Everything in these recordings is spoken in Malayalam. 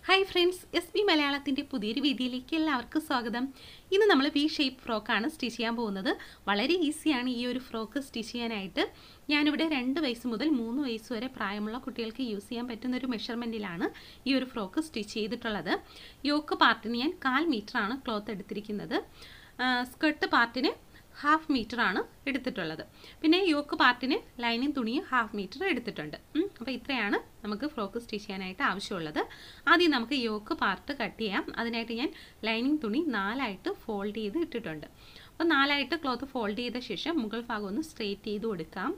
ഹായ് ഫ്രണ്ട്സ് എസ് ബി മലയാളത്തിൻ്റെ പുതിയൊരു വീഡിയോയിലേക്ക് എല്ലാവർക്കും സ്വാഗതം ഇന്ന് നമ്മൾ വി ഷേപ്പ് ഫ്രോക്കാണ് സ്റ്റിച്ച് ചെയ്യാൻ പോകുന്നത് വളരെ ഈസിയാണ് ഈ ഒരു ഫ്രോക്ക് സ്റ്റിച്ച് ചെയ്യാനായിട്ട് ഞാനിവിടെ രണ്ട് വയസ്സ് മുതൽ മൂന്ന് വയസ്സ് വരെ പ്രായമുള്ള കുട്ടികൾക്ക് യൂസ് ചെയ്യാൻ പറ്റുന്ന ഒരു മെഷർമെൻറ്റിലാണ് ഈ ഒരു ഫ്രോക്ക് സ്റ്റിച്ച് ചെയ്തിട്ടുള്ളത് യോക്ക് പാർട്ടിന് ഞാൻ കാൽ മീറ്ററാണ് ക്ലോത്ത് എടുത്തിരിക്കുന്നത് സ്കർട്ട് പാർട്ടിന് ഹാഫ് മീറ്റർ ആണ് എടുത്തിട്ടുള്ളത് പിന്നെ യോക്ക് പാർട്ടിന് ലൈനിങ് തുണിയും ഹാഫ് മീറ്റർ എടുത്തിട്ടുണ്ട് അപ്പോൾ ഇത്രയാണ് നമുക്ക് ഫ്രോക്ക് സ്റ്റിച്ച് ചെയ്യാനായിട്ട് ആവശ്യമുള്ളത് ആദ്യം നമുക്ക് യോക്ക് പാർട്ട് കട്ട് ചെയ്യാം അതിനായിട്ട് ഞാൻ ലൈനിങ് തുണി നാലായിട്ട് ഫോൾഡ് ചെയ്ത് ഇട്ടിട്ടുണ്ട് അപ്പോൾ നാലായിട്ട് ക്ലോത്ത് ഫോൾഡ് ചെയ്ത ശേഷം മുകൾ ഭാഗം ഒന്ന് സ്ട്രെയിറ്റ് ചെയ്ത് കൊടുക്കാം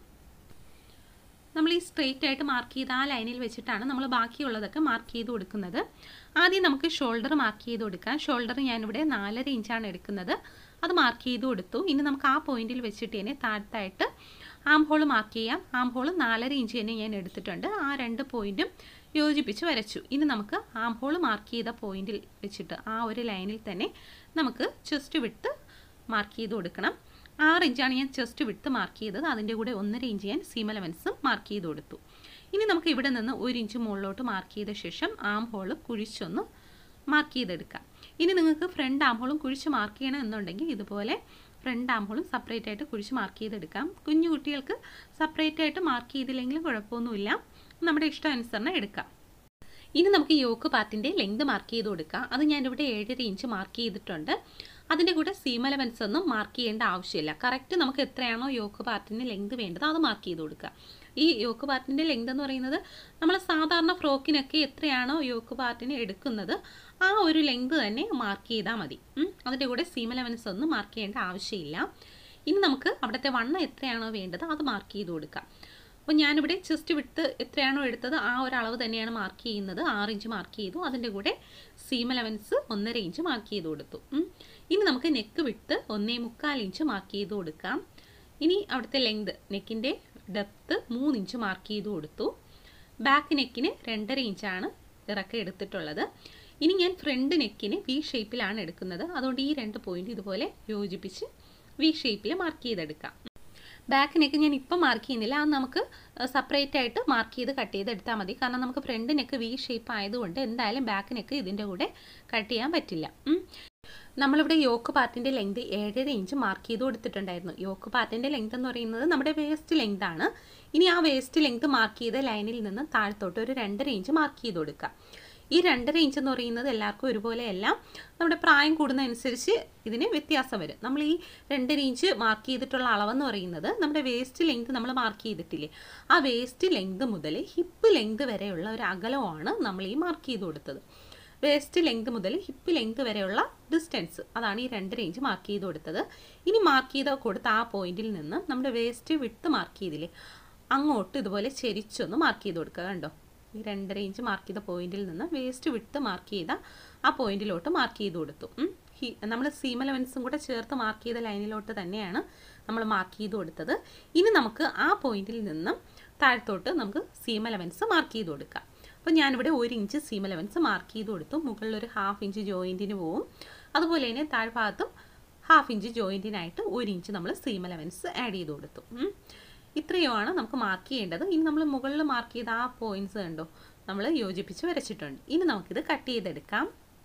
നമ്മൾ ഈ സ്ട്രെയിറ്റ് ആയിട്ട് മാർക്ക് ചെയ്ത് ആ ലൈനിൽ വെച്ചിട്ടാണ് നമ്മൾ ബാക്കിയുള്ളതൊക്കെ മാർക്ക് ചെയ്ത് കൊടുക്കുന്നത് ആദ്യം നമുക്ക് ഷോൾഡർ മാർക്ക് ചെയ്ത് കൊടുക്കാം ഷോൾഡർ ഞാനിവിടെ നാലര ഇഞ്ചാണ് എടുക്കുന്നത് അത് മാർക്ക് ചെയ്ത് കൊടുത്തു ഇനി നമുക്ക് ആ പോയിന്റിൽ വെച്ചിട്ട് തന്നെ താഴത്തായിട്ട് ആം ഹോൾ മാർക്ക് ചെയ്യാം ആം ഹോൾ നാലര ഇഞ്ച് തന്നെ ഞാൻ എടുത്തിട്ടുണ്ട് ആ രണ്ട് പോയിന്റും യോജിപ്പിച്ച് വരച്ചു ഇനി നമുക്ക് ആം ഹോൾ മാർക്ക് ചെയ്ത പോയിന്റിൽ വെച്ചിട്ട് ആ ഒരു ലൈനിൽ തന്നെ നമുക്ക് ചെസ്റ്റ് വിട്ട് മാർക്ക് ചെയ്ത് കൊടുക്കണം ആറ് ഇഞ്ചാണ് ഞാൻ ചെസ്റ്റ് വിട്ട് മാർക്ക് ചെയ്തത് അതിൻ്റെ കൂടെ ഒന്നര ഇഞ്ച് ഞാൻ സീം അലവൻസും മാർക്ക് ചെയ്ത് കൊടുത്തു ഇനി നമുക്ക് ഇവിടെ നിന്ന് ഒരു ഇഞ്ച് മുകളിലോട്ട് മാർക്ക് ചെയ്ത ശേഷം ആം ഹോൾ കുഴിച്ചൊന്ന് മാർക്ക് ചെയ്തെടുക്കാം ഇനി നിങ്ങൾക്ക് ഫ്രണ്ട് ആം ഹോളും കുഴിച്ച് മാർക്ക് ചെയ്യണം എന്നുണ്ടെങ്കിൽ ഇതുപോലെ ഫ്രണ്ട് ആം ഹോളും സെപ്പറേറ്റ് ആയിട്ട് കുഴിച്ച് മാർക്ക് ചെയ്തെടുക്കാം കുഞ്ഞു കുട്ടികൾക്ക് സെപ്പറേറ്റ് ആയിട്ട് മാർക്ക് ചെയ്തില്ലെങ്കിലും കുഴപ്പമൊന്നുമില്ല നമ്മുടെ ഇഷ്ടാനുസരണം എടുക്കാം ഇനി നമുക്ക് യോക്ക് പാർട്ടിൻ്റെ ലെങ്ത് മാർക്ക് ചെയ്ത് കൊടുക്കാം അത് ഞാനിവിടെ ഏഴര ഇഞ്ച് മാർക്ക് ചെയ്തിട്ടുണ്ട് അതിൻ്റെ കൂടെ സീം അലവൻസ് ഒന്നും മാർക്ക് ചെയ്യേണ്ട ആവശ്യമില്ല കറക്റ്റ് നമുക്ക് എത്രയാണോ യോക്ക് പാർട്ടിന് ലെങ്ത് വേണ്ടത് അത് മാർക്ക് ചെയ്ത് കൊടുക്കുക ഈ യോക്ക് പാർട്ടിൻ്റെ ലെങ്ത് എന്ന് പറയുന്നത് നമ്മൾ സാധാരണ ഫ്രോക്കിനൊക്കെ എത്രയാണോ യോക്ക് പാർട്ടിന് എടുക്കുന്നത് ആ ഒരു ലെങ്ത് തന്നെ മാർക്ക് ചെയ്താൽ മതി അതിൻ്റെ കൂടെ സീം അലവൻസ് ഒന്നും മാർക്ക് ചെയ്യേണ്ട ആവശ്യമില്ല ഇനി നമുക്ക് അവിടുത്തെ വണ്ണം എത്രയാണോ വേണ്ടത് അത് മാർക്ക് ചെയ്ത് കൊടുക്കാം അപ്പോൾ ഞാനിവിടെ ചെസ്റ്റ് വിട്ട് എത്രയാണോ എടുത്തത് ആ ഒരു അളവ് തന്നെയാണ് മാർക്ക് ചെയ്യുന്നത് ആറ് ഇഞ്ച് മാർക്ക് ചെയ്തു അതിൻ്റെ കൂടെ സീം അലവൻസ് ഒന്നര ഇഞ്ച് മാർക്ക് ചെയ്ത് കൊടുത്തു ഇനി നമുക്ക് നെക്ക് വിട്ട് ഒന്നേ മുക്കാൽ ഇഞ്ച് മാർക്ക് ചെയ്ത് കൊടുക്കാം ഇനി അവിടുത്തെ ലെങ്ത് നെക്കിൻ്റെ ഡെപ്ത്ത് മൂന്ന് ഇഞ്ച് മാർക്ക് ചെയ്ത് കൊടുത്തു ബാക്ക് നെക്കിന് രണ്ടര ഇഞ്ചാണ് ഇറക്കം എടുത്തിട്ടുള്ളത് ഇനി ഞാൻ ഫ്രണ്ട് നെക്കിന് വി ഷേപ്പിലാണ് എടുക്കുന്നത് അതുകൊണ്ട് ഈ രണ്ട് പോയിന്റ് ഇതുപോലെ യോജിപ്പിച്ച് വി ഷേപ്പിൽ മാർക്ക് ചെയ്തെടുക്കാം ബാക്ക് നെക്ക് ഞാൻ ഇപ്പം മാർക്ക് ചെയ്യുന്നില്ല അത് നമുക്ക് സെപ്പറേറ്റ് ആയിട്ട് മാർക്ക് ചെയ്ത് കട്ട് ചെയ്ത് എടുത്താൽ മതി കാരണം നമുക്ക് ഫ്രണ്ട് നെക്ക് വി ഷേപ്പ് ആയതുകൊണ്ട് എന്തായാലും ബാക്ക് നെക്ക് ഇതിൻ്റെ കൂടെ കട്ട് ചെയ്യാൻ പറ്റില്ല നമ്മളിവിടെ യോക്ക് പാർട്ടിൻ്റെ ലെങ്ത് ഏഴര ഇഞ്ച് മാർക്ക് ചെയ്ത് കൊടുത്തിട്ടുണ്ടായിരുന്നു യോക്ക് പാർട്ടിൻ്റെ ലെങ്ത് എന്ന് പറയുന്നത് നമ്മുടെ വേസ്റ്റ് ലെങ്ത് ആണ് ഇനി ആ വേസ്റ്റ് ലെങ്ത് മാർക്ക് ചെയ്ത ലൈനിൽ നിന്ന് താഴത്തോട്ട് ഒരു രണ്ടര ഇഞ്ച് മാർക്ക് ചെയ്ത് കൊടുക്കുക ഈ രണ്ടര ഇഞ്ച് എന്ന് പറയുന്നത് എല്ലാവർക്കും ഒരുപോലെയല്ല നമ്മുടെ പ്രായം കൂടുന്നതനുസരിച്ച് ഇതിന് വ്യത്യാസം വരും നമ്മൾ ഈ രണ്ടര ഇഞ്ച് മാർക്ക് ചെയ്തിട്ടുള്ള അളവെന്ന് പറയുന്നത് നമ്മുടെ വേസ്റ്റ് ലെങ്ത് നമ്മൾ മാർക്ക് ചെയ്തിട്ടില്ലേ ആ വേസ്റ്റ് ലെങ്ത് മുതൽ ഹിപ്പ് ലെങ്ത് വരെയുള്ള ഒരു അകലമാണ് നമ്മൾ ഈ മാർക്ക് ചെയ്ത് കൊടുത്തത് വേസ്റ്റ് ലെങ്ത് മുതൽ ഹിപ്പ് ലെങ്ത് വരെയുള്ള ഡിസ്റ്റൻസ് അതാണ് ഈ രണ്ടര ഇഞ്ച് മാർക്ക് ചെയ്ത് കൊടുത്തത് ഇനി മാർക്ക് ചെയ്ത് കൊടുത്ത ആ പോയിന്റിൽ നിന്ന് നമ്മുടെ വേസ്റ്റ് വിട്ട് മാർക്ക് ചെയ്തില്ലേ അങ്ങോട്ട് ഇതുപോലെ ചെരിച്ചൊന്ന് മാർക്ക് ചെയ്ത് കൊടുക്കുക കണ്ടോ ഈ രണ്ടര ഇഞ്ച് മാർക്ക് ചെയ്ത പോയിന്റിൽ നിന്ന് വേസ്റ്റ് വിട്ട് മാർക്ക് ചെയ്ത ആ പോയിന്റിലോട്ട് മാർക്ക് ചെയ്ത് കൊടുത്തു നമ്മൾ സീം അലവൻസും കൂടെ ചേർത്ത് മാർക്ക് ചെയ്ത ലൈനിലോട്ട് തന്നെയാണ് നമ്മൾ മാർക്ക് ചെയ്ത് കൊടുത്തത് ഇനി നമുക്ക് ആ പോയിന്റിൽ നിന്നും താഴത്തോട്ട് നമുക്ക് സീം അലവൻസ് മാർക്ക് ചെയ്ത് കൊടുക്കാം അപ്പോൾ ഞാനിവിടെ ഒരു ഇഞ്ച് സീം അലവൻസ് മാർക്ക് ചെയ്ത് കൊടുത്തു മുകളിൽ ഒരു ഹാഫ് ഇഞ്ച് ജോയിൻറ്റിന് പോവും അതുപോലെ തന്നെ താഴ്ഭാഗത്തും ഹാഫ് ഇഞ്ച് ജോയിൻറ്റിനായിട്ട് ഒരു ഇഞ്ച് നമ്മൾ സീം അലവൻസ് ആഡ് ചെയ്ത് കൊടുത്തു ഇത്രയുമാണ് നമുക്ക് മാർക്ക് ചെയ്യേണ്ടത് ഇനി നമ്മൾ മുകളിൽ മാർക്ക് ചെയ്ത ആ പോയിന്റ്സ് കണ്ടോ നമ്മൾ യോജിപ്പിച്ച് വരച്ചിട്ടുണ്ട് ഇനി നമുക്കിത് കട്ട് ചെയ്തെടുക്കാം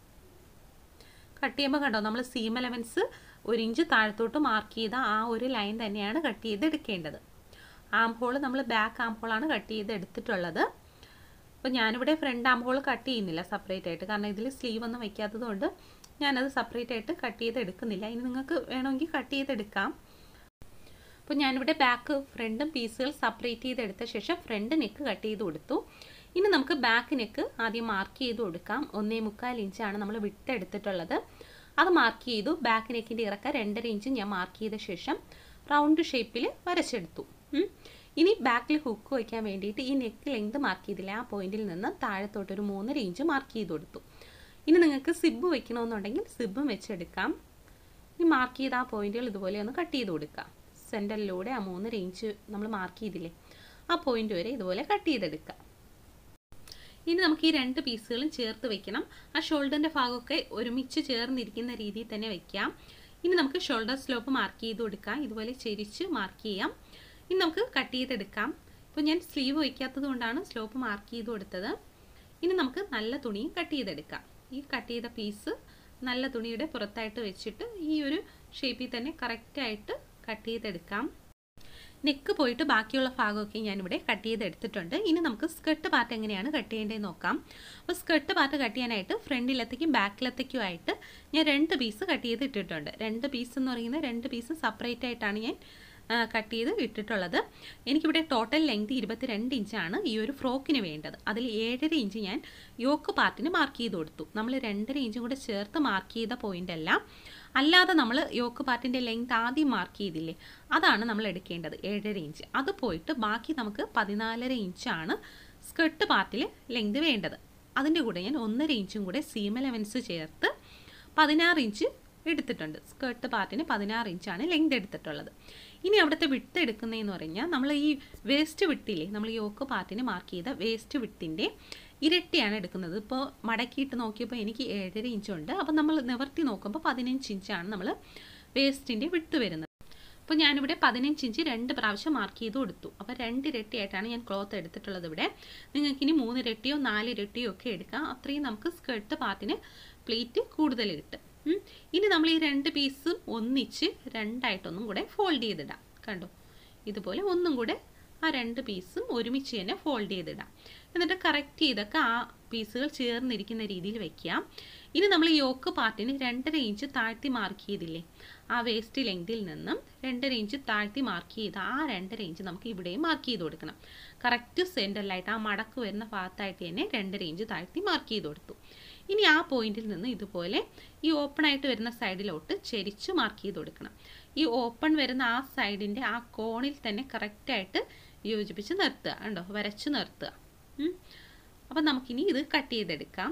കട്ട് ചെയ്യുമ്പോൾ കണ്ടോ നമ്മൾ സീം എലവൻസ് ഒരു ഇഞ്ച് താഴത്തോട്ട് മാർക്ക് ചെയ്ത ആ ഒരു ലൈൻ തന്നെയാണ് കട്ട് ചെയ്തെടുക്കേണ്ടത് ആം ഹോൾ നമ്മൾ ബാക്ക് ആം ഹോളാണ് കട്ട് ചെയ്ത് എടുത്തിട്ടുള്ളത് അപ്പോൾ ഞാനിവിടെ ഫ്രണ്ട് ആം ഹോൾ കട്ട് ചെയ്യുന്നില്ല സെപ്പറേറ്റ് ആയിട്ട് കാരണം ഇതിൽ സ്ലീവ് ഒന്നും വയ്ക്കാത്തത് കൊണ്ട് ഞാനത് സെപ്പറേറ്റ് ആയിട്ട് കട്ട് ചെയ്ത് എടുക്കുന്നില്ല ഇനി നിങ്ങൾക്ക് വേണമെങ്കിൽ കട്ട് ചെയ്തെടുക്കാം അപ്പോൾ ഞാനിവിടെ ബാക്ക് ഫ്രണ്ടും പീസുകൾ സെപ്പറേറ്റ് ചെയ്തെടുത്ത ശേഷം ഫ്രണ്ട് നെക്ക് കട്ട് ചെയ്ത് കൊടുത്തു ഇനി നമുക്ക് ബാക്ക് നെക്ക് ആദ്യം മാർക്ക് ചെയ്ത് കൊടുക്കാം ഒന്നേ മുക്കാൽ ഇഞ്ചാണ് നമ്മൾ വിട്ടെടുത്തിട്ടുള്ളത് അത് മാർക്ക് ചെയ്തു ബാക്ക് നെക്കിൻ്റെ ഇറക്ക രണ്ടര ഇഞ്ച് ഞാൻ മാർക്ക് ചെയ്ത ശേഷം റൗണ്ട് ഷേപ്പിൽ വരച്ചെടുത്തു ഇനി ബാക്കിൽ ഹുക്ക് വയ്ക്കാൻ വേണ്ടിയിട്ട് ഈ നെക്ക് ലെങ്ത് മാർക്ക് ചെയ്തില്ല ആ പോയിന്റിൽ നിന്ന് താഴത്തോട്ടൊരു മൂന്നര ഇഞ്ച് മാർക്ക് ചെയ്ത് കൊടുത്തു ഇനി നിങ്ങൾക്ക് സിബ് വെക്കണമെന്നുണ്ടെങ്കിൽ സിബും വെച്ചെടുക്കാം ഈ മാർക്ക് ചെയ്ത ആ പോയിന്റുകൾ ഇതുപോലെ ഒന്ന് കട്ട് ചെയ്ത് കൊടുക്കാം സെൻറ്ററിലൂടെ ആ മൂന്നര ഇഞ്ച് നമ്മൾ മാർക്ക് ചെയ്തില്ലേ ആ പോയിന്റ് വരെ ഇതുപോലെ കട്ട് ചെയ്തെടുക്കാം ഇനി നമുക്ക് ഈ രണ്ട് പീസുകളും ചേർത്ത് വെക്കണം ആ ഷോൾഡറിൻ്റെ ഭാഗമൊക്കെ ഒരുമിച്ച് ചേർന്നിരിക്കുന്ന രീതിയിൽ തന്നെ വെക്കാം ഇനി നമുക്ക് ഷോൾഡർ സ്ലോപ്പ് മാർക്ക് ചെയ്ത് കൊടുക്കാം ഇതുപോലെ ചെരിച്ച് മാർക്ക് ചെയ്യാം ഇനി നമുക്ക് കട്ട് ചെയ്തെടുക്കാം ഇപ്പോൾ ഞാൻ സ്ലീവ് വയ്ക്കാത്തത് കൊണ്ടാണ് സ്ലോപ്പ് മാർക്ക് ചെയ്ത് കൊടുത്തത് ഇനി നമുക്ക് നല്ല തുണിയും കട്ട് ചെയ്തെടുക്കാം ഈ കട്ട് ചെയ്ത പീസ് നല്ല തുണിയുടെ പുറത്തായിട്ട് വെച്ചിട്ട് ഈ ഒരു ഷേപ്പിൽ തന്നെ കറക്റ്റായിട്ട് കട്ട് ചെയ്തെടുക്കാം നെക്ക് പോയിട്ട് ബാക്കിയുള്ള ഭാഗമൊക്കെ ഞാനിവിടെ കട്ട് ചെയ്തെടുത്തിട്ടുണ്ട് ഇനി നമുക്ക് സ്കർട്ട് പാർട്ട് എങ്ങനെയാണ് കട്ട് ചെയ്യേണ്ടതെന്ന് നോക്കാം അപ്പോൾ സ്കർട്ട് പാർട്ട് കട്ട് ചെയ്യാനായിട്ട് ഫ്രണ്ടിലത്തേക്കും ബാക്കിലത്തേക്കും ആയിട്ട് ഞാൻ രണ്ട് പീസ് കട്ട് ചെയ്ത് ഇട്ടിട്ടുണ്ട് രണ്ട് പീസ് എന്ന് പറയുന്നത് രണ്ട് പീസ് സെപ്പറേറ്റ് ആയിട്ടാണ് ഞാൻ കട്ട് ചെയ്ത് ഇട്ടിട്ടുള്ളത് എനിക്കിവിടെ ടോട്ടൽ ലെങ്ത് ഇരുപത്തിരണ്ട് ഇഞ്ചാണ് ഈ ഒരു ഫ്രോക്കിന് വേണ്ടത് അതിൽ ഏഴര ഇഞ്ച് ഞാൻ യോക്ക് പാർട്ടിന് മാർക്ക് ചെയ്ത് കൊടുത്തു നമ്മൾ രണ്ടര ഇഞ്ചും കൂടെ ചേർത്ത് മാർക്ക് ചെയ്ത പോയിന്റ് അല്ല അല്ലാതെ നമ്മൾ യോക്ക് പാർട്ടിൻ്റെ ലെങ്ത് ആദ്യം മാർക്ക് ചെയ്തില്ലേ അതാണ് നമ്മൾ എടുക്കേണ്ടത് ഏഴര ഇഞ്ച് അത് പോയിട്ട് ബാക്കി നമുക്ക് പതിനാലര ഇഞ്ചാണ് സ്കർട്ട് പാർട്ടിൽ ലെങ്ത് വേണ്ടത് അതിൻ്റെ കൂടെ ഞാൻ ഒന്നര ഇഞ്ചും കൂടെ സീം എലവൻസ് ചേർത്ത് പതിനാറ് ഇഞ്ച് എടുത്തിട്ടുണ്ട് സ്കർട്ട് പാർട്ടിന് പതിനാറ് ഇഞ്ചാണ് ലെങ്ത് എടുത്തിട്ടുള്ളത് ഇനി അവിടുത്തെ വിട്ട് എടുക്കുന്നതെന്ന് പറഞ്ഞാൽ നമ്മൾ ഈ വേസ്റ്റ് വിട്ടില്ലേ നമ്മൾ യോക്ക് പാർട്ടിന് മാർക്ക് ചെയ്ത വേസ്റ്റ് വിട്ടിൻ്റെ ഇരട്ടിയാണ് എടുക്കുന്നത് ഇപ്പോൾ മടക്കിയിട്ട് നോക്കിയപ്പോൾ എനിക്ക് ഏഴര ഇഞ്ചുണ്ട് അപ്പോൾ നമ്മൾ നിവർത്തി നോക്കുമ്പോൾ പതിനഞ്ച് ഇഞ്ചാണ് നമ്മൾ വേസ്റ്റിൻ്റെ വിട്ട് വരുന്നത് അപ്പോൾ ഞാനിവിടെ പതിനഞ്ച് ഇഞ്ച് രണ്ട് പ്രാവശ്യം മാർക്ക് ചെയ്ത് കൊടുത്തു അപ്പോൾ രണ്ട് ഇരട്ടിയായിട്ടാണ് ഞാൻ ക്ലോത്ത് എടുത്തിട്ടുള്ളത് ഇവിടെ നിങ്ങൾക്ക് ഇനി മൂന്ന് ഇരട്ടിയോ നാല് ഇരട്ടിയോ ഒക്കെ എടുക്കാം അത്രയും നമുക്ക് സ്കർട്ട് പാർട്ടിന് പ്ലീറ്റ് കൂടുതൽ കിട്ടും ഇനി നമ്മൾ ഈ രണ്ട് പീസും ഒന്നിച്ച് രണ്ടായിട്ടൊന്നും കൂടെ ഫോൾഡ് ചെയ്തിടാം കണ്ടോ ഇതുപോലെ ഒന്നും കൂടെ ആ രണ്ട് പീസും ഒരുമിച്ച് തന്നെ ഫോൾഡ് ചെയ്തിടാം എന്നിട്ട് കറക്റ്റ് ചെയ്തൊക്കെ ആ പീസുകൾ ചേർന്നിരിക്കുന്ന രീതിയിൽ വെക്കാം ഇനി നമ്മൾ യോക്ക് പാർട്ടിന് രണ്ടര ഇഞ്ച് താഴ്ത്തി മാർക്ക് ചെയ്തില്ലേ ആ വേസ്റ്റ് ലെങ്തിൽ നിന്നും രണ്ടര ഇഞ്ച് താഴ്ത്തി മാർക്ക് ചെയ്ത് ആ രണ്ടര ഇഞ്ച് നമുക്ക് ഇവിടെയും മാർക്ക് ചെയ്ത് കൊടുക്കണം കറക്റ്റ് സെൻറ്ററിലായിട്ട് ആ മടക്ക് വരുന്ന ഭാഗത്തായിട്ട് തന്നെ രണ്ടര ഇഞ്ച് താഴ്ത്തി മാർക്ക് ചെയ്ത് കൊടുത്തു ഇനി ആ പോയിന്റിൽ നിന്ന് ഇതുപോലെ ഈ ഓപ്പൺ ആയിട്ട് വരുന്ന സൈഡിലോട്ട് ചെരിച്ച് മാർക്ക് ചെയ്ത് കൊടുക്കണം ഈ ഓപ്പൺ വരുന്ന ആ സൈഡിൻ്റെ ആ കോണിൽ തന്നെ കറക്റ്റായിട്ട് യോജിപ്പിച്ച് നിർത്തുക കണ്ടോ വരച്ച് നിർത്തുക അപ്പം നമുക്കിനി ഇത് കട്ട് ചെയ്തെടുക്കാം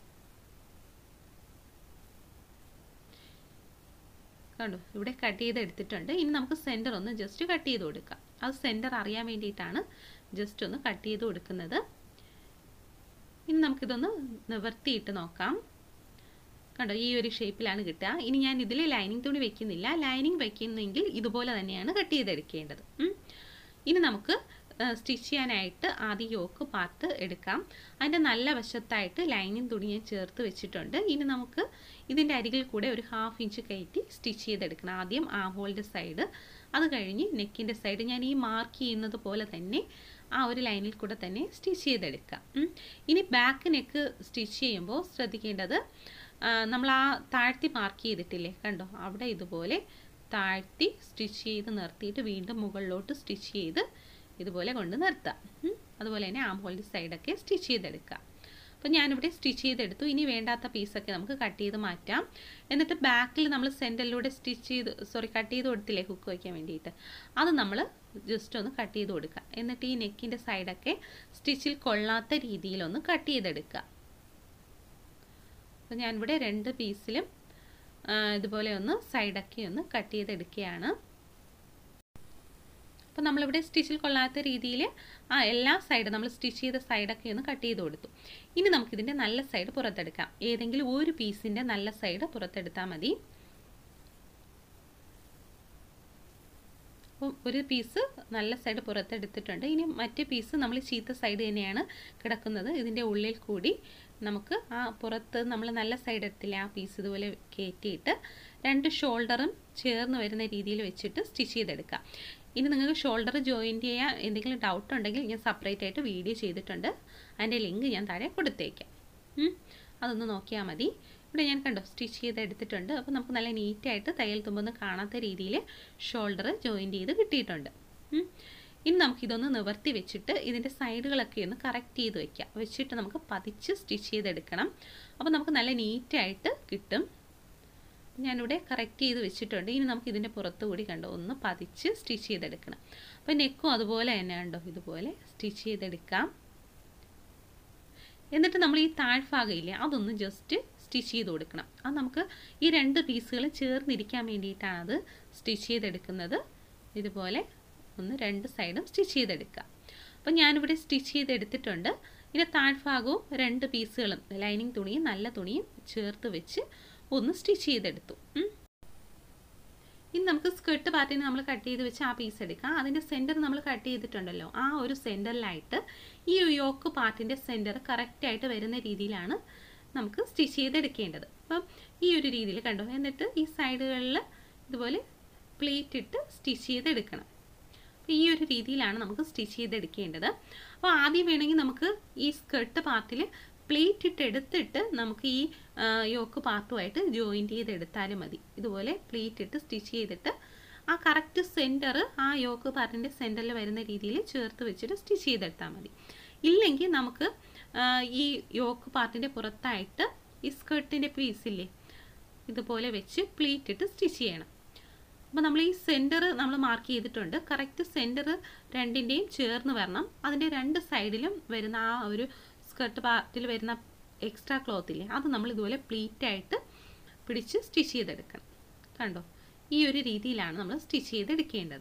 കണ്ടോ ഇവിടെ കട്ട് ചെയ്ത് എടുത്തിട്ടുണ്ട് ഇനി നമുക്ക് സെൻറ്റർ ഒന്ന് ജസ്റ്റ് കട്ട് ചെയ്ത് കൊടുക്കാം അത് സെൻറ്റർ അറിയാൻ വേണ്ടിയിട്ടാണ് ജസ്റ്റ് ഒന്ന് കട്ട് ചെയ്ത് കൊടുക്കുന്നത് ഇനി നമുക്കിതൊന്ന് നിവർത്തിയിട്ട് നോക്കാം കണ്ടോ ഈ ഒരു ഷേപ്പിലാണ് കിട്ടുക ഇനി ഞാൻ ഇതിൽ ലൈനിങ് തുണി വെക്കുന്നില്ല ലൈനിങ് വെക്കുന്നെങ്കിൽ ഇതുപോലെ തന്നെയാണ് കട്ട് ചെയ്തെടുക്കേണ്ടത് ഇനി നമുക്ക് സ്റ്റിച്ച് ചെയ്യാനായിട്ട് ആദ്യം യോക്ക് പാർട്ട് എടുക്കാം അതിൻ്റെ നല്ല വശത്തായിട്ട് ലൈനിങ് തുണി ഞാൻ ചേർത്ത് വെച്ചിട്ടുണ്ട് ഇനി നമുക്ക് ഇതിൻ്റെ അരികിൽ കൂടെ ഒരു ഹാഫ് ഇഞ്ച് കയറ്റി സ്റ്റിച്ച് ചെയ്തെടുക്കണം ആദ്യം ആ ഹോളിൻ്റെ സൈഡ് അത് കഴിഞ്ഞ് നെക്കിൻ്റെ സൈഡ് ഞാൻ ഈ മാർക്ക് ചെയ്യുന്നത് പോലെ തന്നെ ആ ഒരു ലൈനിൽ കൂടെ തന്നെ സ്റ്റിച്ച് ചെയ്തെടുക്കാം ഇനി ബാക്ക് നെക്ക് സ്റ്റിച്ച് ചെയ്യുമ്പോൾ ശ്രദ്ധിക്കേണ്ടത് നമ്മൾ ആ താഴ്ത്തി മാർക്ക് ചെയ്തിട്ടില്ലേ കണ്ടോ അവിടെ ഇതുപോലെ താഴ്ത്തി സ്റ്റിച്ച് ചെയ്ത് നിർത്തിയിട്ട് വീണ്ടും മുകളിലോട്ട് സ്റ്റിച്ച് ചെയ്ത് ഇതുപോലെ കൊണ്ട് നിർത്താം അതുപോലെ തന്നെ ആം ഹോളിൻ്റെ സൈഡൊക്കെ സ്റ്റിച്ച് ചെയ്തെടുക്കാം അപ്പോൾ ഞാനിവിടെ സ്റ്റിച്ച് ചെയ്തെടുത്തു ഇനി വേണ്ടാത്ത പീസൊക്കെ നമുക്ക് കട്ട് ചെയ്ത് മാറ്റാം എന്നിട്ട് ബാക്കിൽ നമ്മൾ സെൻറ്ററിലൂടെ സ്റ്റിച്ച് ചെയ്ത് സോറി കട്ട് ചെയ്ത് കൊടുത്തില്ലേ ഹുക്ക് വയ്ക്കാൻ വേണ്ടിയിട്ട് അത് നമ്മൾ ജസ്റ്റ് ഒന്ന് കട്ട് ചെയ്ത് കൊടുക്കുക എന്നിട്ട് ഈ നെക്കിൻ്റെ സൈഡൊക്കെ സ്റ്റിച്ചിൽ കൊള്ളാത്ത രീതിയിലൊന്ന് കട്ട് ചെയ്തെടുക്കുക അപ്പോൾ ഞാനിവിടെ രണ്ട് പീസിലും ഇതുപോലെ ഒന്ന് സൈഡൊക്കെ ഒന്ന് കട്ട് ചെയ്തെടുക്കുകയാണ് അപ്പോൾ നമ്മളിവിടെ സ്റ്റിച്ചിൽ കൊള്ളാത്ത രീതിയിൽ ആ എല്ലാ സൈഡും നമ്മൾ സ്റ്റിച്ച് ചെയ്ത സൈഡൊക്കെ ഒന്ന് കട്ട് ചെയ്ത് കൊടുത്തു ഇനി നമുക്കിതിൻ്റെ നല്ല സൈഡ് പുറത്തെടുക്കാം ഏതെങ്കിലും ഒരു പീസിൻ്റെ നല്ല സൈഡ് പുറത്തെടുത്താൽ മതി അപ്പം ഒരു പീസ് നല്ല സൈഡ് പുറത്തെടുത്തിട്ടുണ്ട് ഇനി മറ്റേ പീസ് നമ്മൾ ചീത്ത സൈഡ് തന്നെയാണ് കിടക്കുന്നത് ഇതിൻ്റെ ഉള്ളിൽ കൂടി നമുക്ക് ആ പുറത്ത് നമ്മൾ നല്ല സൈഡ് എടുത്തില്ല ആ പീസ് ഇതുപോലെ കയറ്റിയിട്ട് രണ്ട് ഷോൾഡറും ചേർന്ന് വരുന്ന രീതിയിൽ വെച്ചിട്ട് സ്റ്റിച്ച് ചെയ്തെടുക്കാം ഇനി നിങ്ങൾക്ക് ഷോൾഡർ ജോയിൻറ്റ് ചെയ്യാൻ എന്തെങ്കിലും ഡൗട്ട് ഉണ്ടെങ്കിൽ ഞാൻ സെപ്പറേറ്റ് ആയിട്ട് വീഡിയോ ചെയ്തിട്ടുണ്ട് അതിൻ്റെ ലിങ്ക് ഞാൻ താഴെ കൊടുത്തേക്കാം അതൊന്ന് നോക്കിയാൽ മതി ഇവിടെ ഞാൻ കണ്ടോ സ്റ്റിച്ച് ചെയ്ത് എടുത്തിട്ടുണ്ട് അപ്പോൾ നമുക്ക് നല്ല നീറ്റായിട്ട് തയ്യൽ തുമ്പൊന്നും കാണാത്ത രീതിയിൽ ഷോൾഡർ ജോയിൻറ്റ് ചെയ്ത് കിട്ടിയിട്ടുണ്ട് ഇനി നമുക്കിതൊന്ന് നിവർത്തി വെച്ചിട്ട് ഇതിൻ്റെ സൈഡുകളൊക്കെ ഒന്ന് കറക്റ്റ് ചെയ്ത് വെക്കാം വെച്ചിട്ട് നമുക്ക് പതിച്ച് സ്റ്റിച്ച് ചെയ്തെടുക്കണം അപ്പോൾ നമുക്ക് നല്ല നീറ്റായിട്ട് കിട്ടും ഞാനിവിടെ കറക്റ്റ് ചെയ്ത് വെച്ചിട്ടുണ്ട് ഇനി നമുക്ക് ഇതിൻ്റെ പുറത്ത് കൂടി കണ്ടോ ഒന്ന് പതിച്ച് സ്റ്റിച്ച് ചെയ്തെടുക്കണം അപ്പോൾ നെക്കും അതുപോലെ തന്നെ കണ്ടോ ഇതുപോലെ സ്റ്റിച്ച് ചെയ്തെടുക്കാം എന്നിട്ട് നമ്മൾ ഈ താഴ്ഭാഗം ഇല്ലേ അതൊന്ന് ജസ്റ്റ് സ്റ്റിച്ച് ചെയ്ത് കൊടുക്കണം അത് നമുക്ക് ഈ രണ്ട് പീസുകളും ചേർന്നിരിക്കാൻ വേണ്ടിയിട്ടാണ് അത് സ്റ്റിച്ച് ചെയ്തെടുക്കുന്നത് ഇതുപോലെ ഒന്ന് രണ്ട് സൈഡും സ്റ്റിച്ച് ചെയ്തെടുക്കുക അപ്പോൾ ഞാനിവിടെ സ്റ്റിച്ച് ചെയ്തെടുത്തിട്ടുണ്ട് ഇനി താഴ്ഭാഗവും രണ്ട് പീസുകളും ലൈനിങ് തുണിയും നല്ല തുണിയും ചേർത്ത് വെച്ച് ഒന്ന് സ്റ്റിച്ച് ചെയ്തെടുത്തു ഇനി നമുക്ക് സ്കേർട്ട് പാർട്ടിന് നമ്മൾ കട്ട് ചെയ്ത് വെച്ച് ആ പീസ് എടുക്കാം അതിൻ്റെ സെൻറ്റർ നമ്മൾ കട്ട് ചെയ്തിട്ടുണ്ടല്ലോ ആ ഒരു സെൻറ്ററിലായിട്ട് ഈ യോക്ക് പാർട്ടിൻ്റെ സെൻറ്റർ കറക്റ്റായിട്ട് വരുന്ന രീതിയിലാണ് നമുക്ക് സ്റ്റിച്ച് ചെയ്തെടുക്കേണ്ടത് അപ്പം ഈ ഒരു രീതിയിൽ കണ്ടോ എന്നിട്ട് ഈ സൈഡുകളിൽ ഇതുപോലെ പ്ലേറ്റ് ഇട്ട് സ്റ്റിച്ച് ചെയ്തെടുക്കണം അപ്പോൾ ഈ ഒരു രീതിയിലാണ് നമുക്ക് സ്റ്റിച്ച് ചെയ്തെടുക്കേണ്ടത് അപ്പോൾ ആദ്യം വേണമെങ്കിൽ നമുക്ക് ഈ സ്കേർട്ട് പാർട്ടിൽ പ്ലേറ്റ് ഇട്ട് എടുത്തിട്ട് നമുക്ക് ഈ യോക്ക് പാർട്ടുമായിട്ട് ജോയിൻറ്റ് ചെയ്തെടുത്താലും മതി ഇതുപോലെ പ്ലേറ്റ് ഇട്ട് സ്റ്റിച്ച് ചെയ്തിട്ട് ആ കറക്റ്റ് സെൻറ്റർ ആ യോക്ക് പാർട്ടിൻ്റെ സെൻറ്ററിൽ വരുന്ന രീതിയിൽ ചേർത്ത് വെച്ചിട്ട് സ്റ്റിച്ച് ചെയ്തെടുത്താൽ മതി ഇല്ലെങ്കിൽ നമുക്ക് ഈ യോക്ക് പാർട്ടിൻ്റെ പുറത്തായിട്ട് ഈ സ്കേർട്ടിൻ്റെ പീസില്ലേ ഇതുപോലെ വെച്ച് പ്ലേറ്റ് ഇട്ട് സ്റ്റിച്ച് ചെയ്യണം അപ്പോൾ നമ്മൾ ഈ സെൻറ്റർ നമ്മൾ മാർക്ക് ചെയ്തിട്ടുണ്ട് കറക്റ്റ് സെൻറ്റർ രണ്ടിൻ്റെയും ചേർന്ന് വരണം അതിൻ്റെ രണ്ട് സൈഡിലും വരുന്ന ആ ഒരു സ്കർട്ട് പാർട്ടിൽ വരുന്ന എക്സ്ട്രാ ക്ലോത്ത് ഇല്ലേ അത് നമ്മൾ ഇതുപോലെ പ്ലീറ്റായിട്ട് പിടിച്ച് സ്റ്റിച്ച് ചെയ്തെടുക്കണം കണ്ടോ ഈ ഒരു രീതിയിലാണ് നമ്മൾ സ്റ്റിച്ച് ചെയ്തെടുക്കേണ്ടത്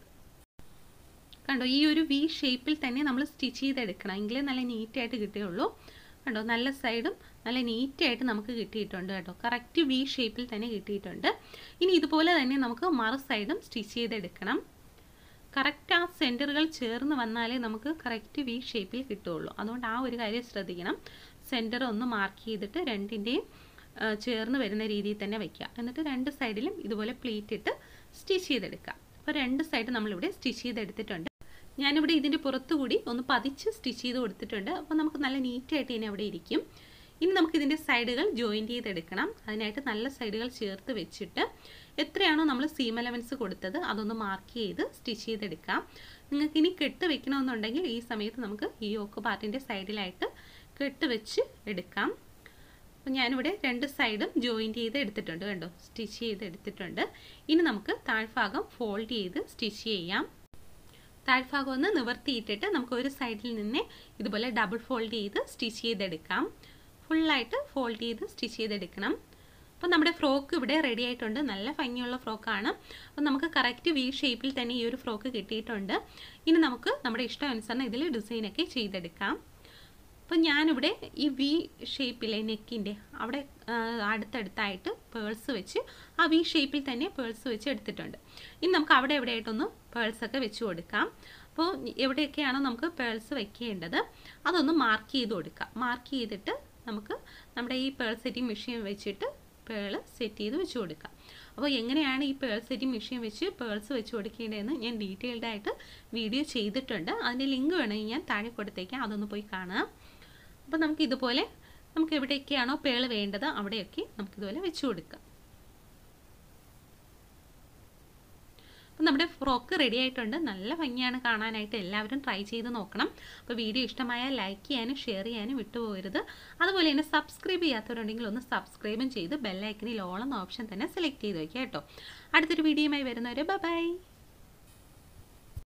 കണ്ടോ ഈ ഒരു വി ഷേപ്പിൽ തന്നെ നമ്മൾ സ്റ്റിച്ച് ചെയ്തെടുക്കണം എങ്കിലേ നല്ല നീറ്റായിട്ട് കിട്ടുകയുള്ളൂ കണ്ടോ നല്ല സൈഡും നല്ല നീറ്റായിട്ട് നമുക്ക് കിട്ടിയിട്ടുണ്ട് കേട്ടോ കറക്റ്റ് വി ഷേപ്പിൽ തന്നെ കിട്ടിയിട്ടുണ്ട് ഇനി ഇതുപോലെ തന്നെ നമുക്ക് മറു സൈഡും സ്റ്റിച്ച് ചെയ്തെടുക്കണം കറക്റ്റ് ആ സെൻറ്ററുകൾ ചേർന്ന് വന്നാലേ നമുക്ക് കറക്റ്റ് വി ഷേപ്പിൽ കിട്ടുകയുള്ളൂ അതുകൊണ്ട് ആ ഒരു കാര്യം ശ്രദ്ധിക്കണം സെൻറ്റർ ഒന്ന് മാർക്ക് ചെയ്തിട്ട് രണ്ടിൻ്റെയും ചേർന്ന് വരുന്ന രീതിയിൽ തന്നെ വയ്ക്കുക എന്നിട്ട് രണ്ട് സൈഡിലും ഇതുപോലെ പ്ലീറ്റ് ഇട്ട് സ്റ്റിച്ച് ചെയ്തെടുക്കുക അപ്പോൾ രണ്ട് സൈഡ് നമ്മളിവിടെ സ്റ്റിച്ച് ചെയ്തെടുത്തിട്ടുണ്ട് ഞാനിവിടെ ഇതിൻ്റെ പുറത്തുകൂടി ഒന്ന് പതിച്ച് സ്റ്റിച്ച് ചെയ്ത് കൊടുത്തിട്ടുണ്ട് അപ്പോൾ നമുക്ക് നല്ല നീറ്റായിട്ട് ഇനി അവിടെ ഇരിക്കും ഇനി നമുക്ക് ഇതിൻ്റെ സൈഡുകൾ ജോയിൻറ്റ് ചെയ്തെടുക്കണം അതിനായിട്ട് നല്ല സൈഡുകൾ ചേർത്ത് വെച്ചിട്ട് എത്രയാണോ നമ്മൾ സീം അലവൻസ് കൊടുത്തത് അതൊന്ന് മാർക്ക് ചെയ്ത് സ്റ്റിച്ച് ചെയ്തെടുക്കാം നിങ്ങൾക്ക് ഇനി കെട്ട് വെക്കണമെന്നുണ്ടെങ്കിൽ ഈ സമയത്ത് നമുക്ക് ഈ ഓക്ക് പാർട്ടിൻ്റെ സൈഡിലായിട്ട് കെട്ട് വെച്ച് എടുക്കാം അപ്പോൾ ഞാനിവിടെ രണ്ട് സൈഡും ജോയിൻറ്റ് ചെയ്ത് എടുത്തിട്ടുണ്ട് കണ്ടോ സ്റ്റിച്ച് ചെയ്ത് എടുത്തിട്ടുണ്ട് ഇനി നമുക്ക് താഴ്ഭാഗം ഫോൾഡ് ചെയ്ത് സ്റ്റിച്ച് ചെയ്യാം താഴ്ഭാഗം ഒന്ന് നിവർത്തിയിട്ടിട്ട് നമുക്ക് ഒരു സൈഡിൽ നിന്ന് ഇതുപോലെ ഡബിൾ ഫോൾഡ് ചെയ്ത് സ്റ്റിച്ച് ചെയ്തെടുക്കാം ഫുള്ളായിട്ട് ഫോൾഡ് ചെയ്ത് സ്റ്റിച്ച് ചെയ്തെടുക്കണം അപ്പോൾ നമ്മുടെ ഫ്രോക്ക് ഇവിടെ റെഡി ആയിട്ടുണ്ട് നല്ല ഭംഗിയുള്ള ഫ്രോക്കാണ് അപ്പോൾ നമുക്ക് കറക്റ്റ് വി ഷേപ്പിൽ തന്നെ ഈ ഒരു ഫ്രോക്ക് കിട്ടിയിട്ടുണ്ട് ഇനി നമുക്ക് നമ്മുടെ ഇഷ്ടാനുസരണം ഇതിൽ ഡിസൈനൊക്കെ ചെയ്തെടുക്കാം അപ്പോൾ ഞാനിവിടെ ഈ വി ഷേപ്പിലെ നെക്കിൻ്റെ അവിടെ അടുത്തടുത്തായിട്ട് പേഴ്സ് വെച്ച് ആ വി ഷേപ്പിൽ തന്നെ പേഴ്സ് വെച്ച് എടുത്തിട്ടുണ്ട് ഇനി നമുക്ക് അവിടെ എവിടെയായിട്ടൊന്ന് പേഴ്സൊക്കെ വെച്ച് കൊടുക്കാം അപ്പോൾ എവിടെയൊക്കെയാണോ നമുക്ക് പേഴ്സ് വെക്കേണ്ടത് അതൊന്ന് മാർക്ക് ചെയ്ത് കൊടുക്കാം മാർക്ക് ചെയ്തിട്ട് നമുക്ക് നമ്മുടെ ഈ പേൾ സെറ്റിംഗ് മെഷീൻ വെച്ചിട്ട് പേൾ സെറ്റ് ചെയ്ത് വെച്ച് കൊടുക്കാം അപ്പോൾ എങ്ങനെയാണ് ഈ പേൾ സെറ്റിംഗ് മെഷീൻ വെച്ച് പേൾസ് വെച്ച് കൊടുക്കേണ്ടതെന്ന് ഞാൻ ഡീറ്റെയിൽഡ് ആയിട്ട് വീഡിയോ ചെയ്തിട്ടുണ്ട് അതിൻ്റെ ലിങ്ക് വേണമെങ്കിൽ ഞാൻ താഴെ കൊടുത്തേക്കാം അതൊന്ന് പോയി കാണുക അപ്പോൾ നമുക്ക് ഇതുപോലെ നമുക്ക് എവിടെയൊക്കെയാണോ പേൾ വേണ്ടത് അവിടെയൊക്കെ നമുക്കിതുപോലെ വെച്ച് കൊടുക്കാം അപ്പം നമ്മുടെ ഫ്രോക്ക് റെഡി ആയിട്ടുണ്ട് നല്ല ഭംഗിയാണ് കാണാനായിട്ട് എല്ലാവരും ട്രൈ ചെയ്ത് നോക്കണം അപ്പോൾ വീഡിയോ ഇഷ്ടമായാൽ ലൈക്ക് ചെയ്യാനും ഷെയർ ചെയ്യാനും വിട്ടുപോകരുത് അതുപോലെ തന്നെ സബ്സ്ക്രൈബ് ചെയ്യാത്തവരുണ്ടെങ്കിൽ ഒന്ന് സബ്സ്ക്രൈബും ചെയ്ത് ബെല്ലൈക്കനിൽ ഓളം ഓപ്ഷൻ തന്നെ സെലക്ട് ചെയ്ത് വയ്ക്കുക കേട്ടോ അടുത്തൊരു വീഡിയോയുമായി വരുന്നവരെ ബൈ